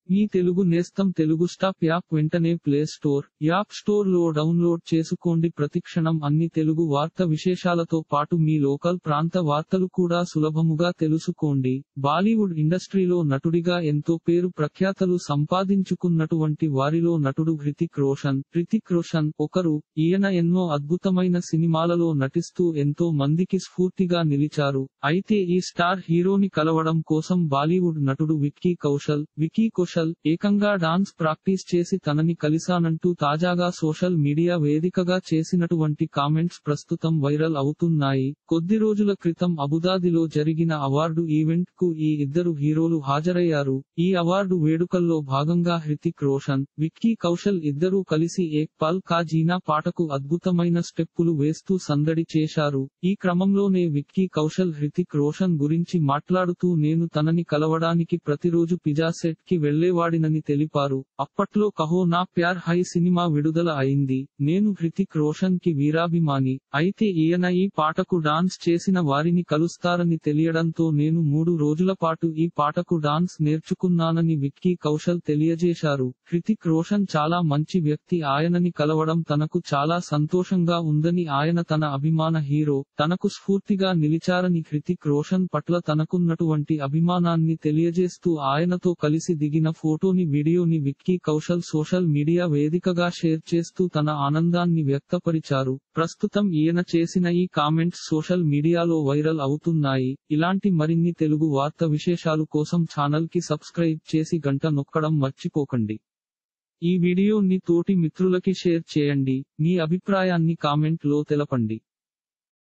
మీ తెలుగు నేస్తం Telugu stop app వెంటనే play store app store లో డౌన్లోడ్ చేసుకోండి ప్రతిక్షణం అన్ని తెలుగు వార్త విశేషాలతో పాటు మీ లోకల్ ప్రాంత వార్తలు కూడా సులభముగా తెలుసుకోండి బాలీవుడ్ ఇండస్ట్రీలో నటుడిగా ఎంతో పేరు ప్రఖ్యాతలు సంపాదించుకున్నటువంటి వారిలో నటుడు హృతిక్ రోషన్ హృతిక్ రోషన్ ఒకరు ఈయన ఎన్నో అద్భుతమైన సినిమాలలో నటిస్తూ ఎంతో మందికి స్ఫూర్తిగా నిలిచారు అయితే ఈ స్టార్ హీరోని కలవడం కోసం బాలీవుడ్ నటుడు విక్కీ కౌశల్ విక్కీ కౌశల్ ఏకంగా డాన్స్ ప్రాక్టీస్ చేసి తనని కలిశానంటూ తాజాగా సోషల్ మీడియా వేదికగా చేసినటువంటి కామెంట్స్ ప్రస్తుతం వైరల్ అవుతున్నాయి కొద్ది రోజుల క్రితం అబుదాబిలో జరిగిన అవార్డు ఈవెంట్ కు ఈ ఇద్దరు హీరోలు హాజరయ్యారు ఈ అవార్డు వేడుకల్లో భాగంగా హృతిక్ రోషన్ విక్కీ కౌశల్ ఇద్దరూ కలిసి ఏక్ పల్ కా జీనా పాటకు అద్భుతమైన స్టెప్పులు వేస్తూ సందడి చేశారు ఈ క్రమంలోనే విక్కీ కౌశల్ హృతిక్ రోషన్ గురించి మాట్లాడుతూ నేను తనని కలవడానికి ప్రతిరోజు పిజా సెట్ కి వెళ్లేవాడినని తెలిపారు అప్పట్లో కహో నా ప్యార్ హై సినిమా విడుదల అయింది నేను హృతిక్ రోషన్ కి వీరాభిమాని అయితే ఈయన ఈ పాటకు డాన్స్ చేసిన వారిని కలుస్తారని తెలియడంతో నేను మూడు రోజుల పాటు ఈ పాటకు డాన్స్ నేర్చుకున్నానని విక్కీ కౌశల్ తెలియజేశారు హృతిక్ రోషన్ చాలా మంచి వ్యక్తి ఆయనని కలవడం తనకు చాలా సంతోషంగా ఉందని ఆయన తన అభిమాన హీరో తనకు స్ఫూర్తిగా నిలిచారని హృతిక్ రోషన్ పట్ల తనకున్నటువంటి అభిమానాన్ని తెలియజేస్తూ ఆయనతో కలిసి దిగిన ఫోటోని వీడియోని విక్కీ కౌశల్ సోషల్ మీడియా వేదికగా షేర్ చేస్తూ తన ఆనందాన్ని వ్యక్తపరిచారు ప్రస్తుతం ఈయన చేసిన ఈ కామెంట్స్ సోషల్ మీడియాలో వైరల్ అవుతున్నాయి ఇలాంటి మరిన్ని తెలుగు వార్త విశేషాలు కోసం ఛానల్ కి సబ్స్క్రైబ్ చేసి గంట నొక్కడం మర్చిపోకండి ఈ వీడియోని తోటి మిత్రులకి షేర్ చేయండి మీ అభిప్రాయాన్ని కామెంట్ లో తెలపండి